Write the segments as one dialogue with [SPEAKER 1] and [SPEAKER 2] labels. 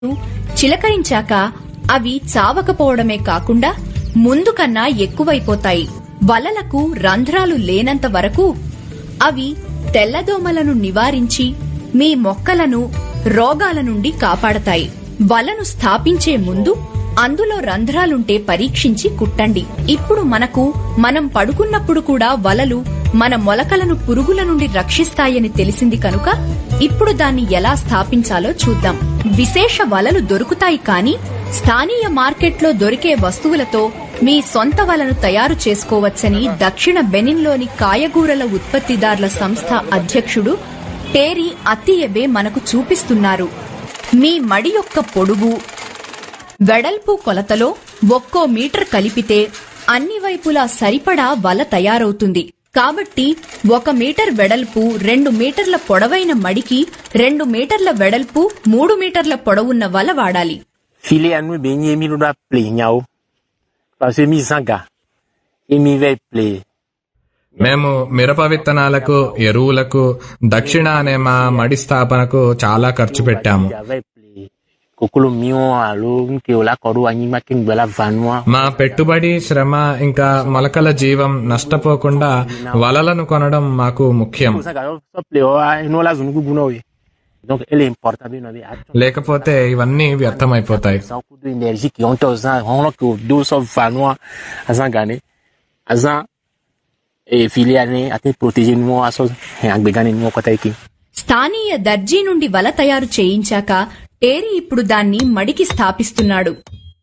[SPEAKER 1] చిలకరించాక అవి చావకపోవడమే కాకుండా ముందు కన్నా ఎక్కువైపోతాయి వలలకు రంధ్రాలు లేనంత వరకు అవి తెల్లదోమలను నివారించి మీ మొక్కలను రోగాల నుండి కాపాడతాయి వలను స్థాపించే ముందు అందులో రంధ్రాలుంటే పరీక్షించి కుట్టండి ఇప్పుడు మనకు మనం పడుకున్నప్పుడు కూడా వలలు మన మొలకలను పురుగుల నుండి రక్షిస్తాయని తెలిసింది కనుక ఇప్పుడు దాన్ని ఎలా స్థాపించాలో చూద్దాం విశేష వలలు దొరుకుతాయి కానీ స్థానీయ మార్కెట్లో దొరికే వస్తువులతో మీ సొంత వలను తయారు చేసుకోవచ్చని దక్షిణ బెనిన్లోని కాయగూరల ఉత్పత్తిదారుల సంస్థ అధ్యక్షుడు టేరీ అత్తియబే మనకు చూపిస్తున్నారు మీ మడి యొక్క పొడుగు వెడల్పు కొలతలో ఒక్కో మీటర్ కలిపితే అన్ని వైపులా సరిపడా వల తయారవుతుంది కాబట్టి ఒక మీటర్ వెడల్పు రెండు మీటర్ల పొడవైన మడికి రెండు మీటర్ల వెడల్పు మూడు మీటర్ల పొడవున్న వల వాడాలి
[SPEAKER 2] Filet à nous, ben, y mi l'on a play, nyao. Parce que mi zanga. Et mi ve play.
[SPEAKER 3] మేము మిరప విత్తనాలకు ఎరువులకు దక్షిణ అనే మా మడి స్థాపనకు చాలా ఖర్చు పెట్టాము
[SPEAKER 2] Ave play. Kokolo mion, alo, nke ola koru anima king bela vanwa.
[SPEAKER 3] మా పెట్టుబడి శ్రమ ఇంకా మొలకల జీవం నష్టపోకుండా వలలను కొనడం మాకు ముఖ్యం
[SPEAKER 2] Zanga, so play, o, no la zunu gugu no we. Donc, elle est importante, ben, on est
[SPEAKER 3] లేకపోతే ఇవన్నీ వ్యర్థమైపోతాయి
[SPEAKER 2] Sans coup d'énergie qui ont aux ans, on a que deux sauf vanwa, à zan gane. À zan, et filet à ne, à te protéger nous, à so, et à begane nous, kota iki.
[SPEAKER 1] స్థానీయ దర్జీ నుండి వల తయారు చేయించాక tarry ఇప్పుడు దాన్ని మడికి స్థాపిస్తున్నాడు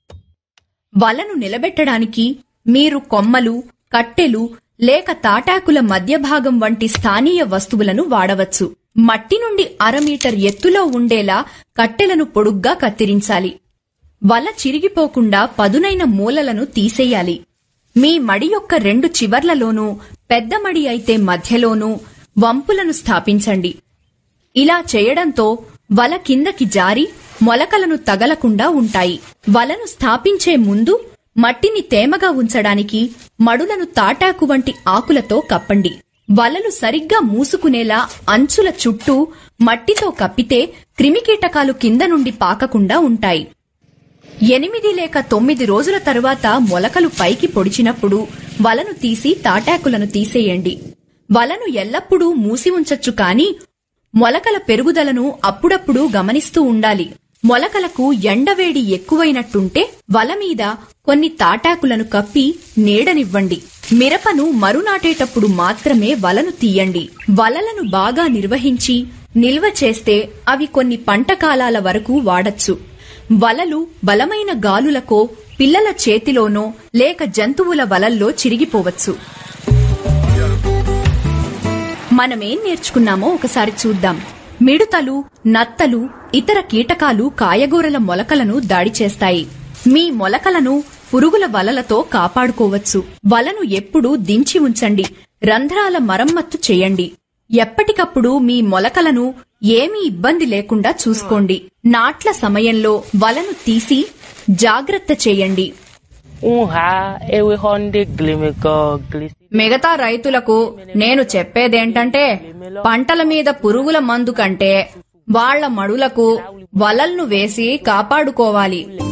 [SPEAKER 1] వలను నిలబెట్టడానికి మీరు కొమ్మలు కట్టెలు లేక తాటాకుల మధ్య భాగం వంటి స్థానీయ వస్తువులను వాడవచ్చు మట్టి నుండి అర మీటర్ ఎత్తులో ఉండేలా కట్టెలను పొడుగ్గా కత్తిరించాలి వల చిరిగిపోకుండా పదునైన మూలలను తీసేయాలి మీ మడి యొక్క రెండు చివర్లలోనూ పెద్ద మడి అయితే మధ్యలోనూ వంపులను స్థాపించండి ఇలా చేయడంతో వల కిందకి జారి మొలకలను తగలకుండా ఉంటాయి వలను స్థాపించే ముందు మట్టిని తేమగా ఉంచడానికి మడులను తాటాకు వంటి ఆకులతో కప్పండి వలలు సరిగ్గా మూసుకునేలా అంచుల చుట్టూ మట్టితో కప్పితే క్రిమికీటకాలు కింద నుండి పాకకుండా ఉంటాయి ఎనిమిది లేక తొమ్మిది రోజుల తరువాత మొలకలు పైకి పొడిచినప్పుడు వలను తీసి తాటాకులను తీసేయండి వలను ఎల్లప్పుడూ మూసి ఉంచొచ్చు కాని మొలకల పెరుగుదలను అప్పుడప్పుడు గమనిస్తూ ఉండాలి మొలకలకు ఎండవేడి ఎక్కువైనట్టుంటే వల మీద కొన్ని తాటాకులను కప్పి నీడనివ్వండి మిరపను మరునాటేటప్పుడు మాత్రమే వలను తీయండి వలలను బాగా నిర్వహించి నిల్వ చేస్తే అవి కొన్ని పంట కాలాల వరకు వాడచ్చు వలలు బలమైన గాలులకో పిల్లల చేతిలోనో లేక జంతువుల వలల్లో చిరిగిపోవచ్చు మనమేం నేర్చుకున్నామో ఒకసారి చూద్దాం మిడుతలు నత్తలు ఇతర కీటకాలు కాయగూరల మొలకలను దాడి చేస్తాయి మీ మొలకలను పురుగుల వలలతో కాపాడుకోవచ్చు వలను ఎప్పుడూ దించి ఉంచండి రంధ్రాల మరమ్మత్తు చేయండి ఎప్పటికప్పుడు మీ మొలకలను ఏమీ ఇబ్బంది లేకుండా చూసుకోండి నాట్ల సమయంలో వలను తీసి జాగ్రత్త చేయండి
[SPEAKER 4] un ha ewe honde glimiko glisi
[SPEAKER 1] మిగతా రైతులకు నేను చెప్పేదేంటంటే పంటల మీద పురుగుల మందు కంటే వాళ్ళ మడులకు వలల్ను వేసి కాపాడుకోవాలి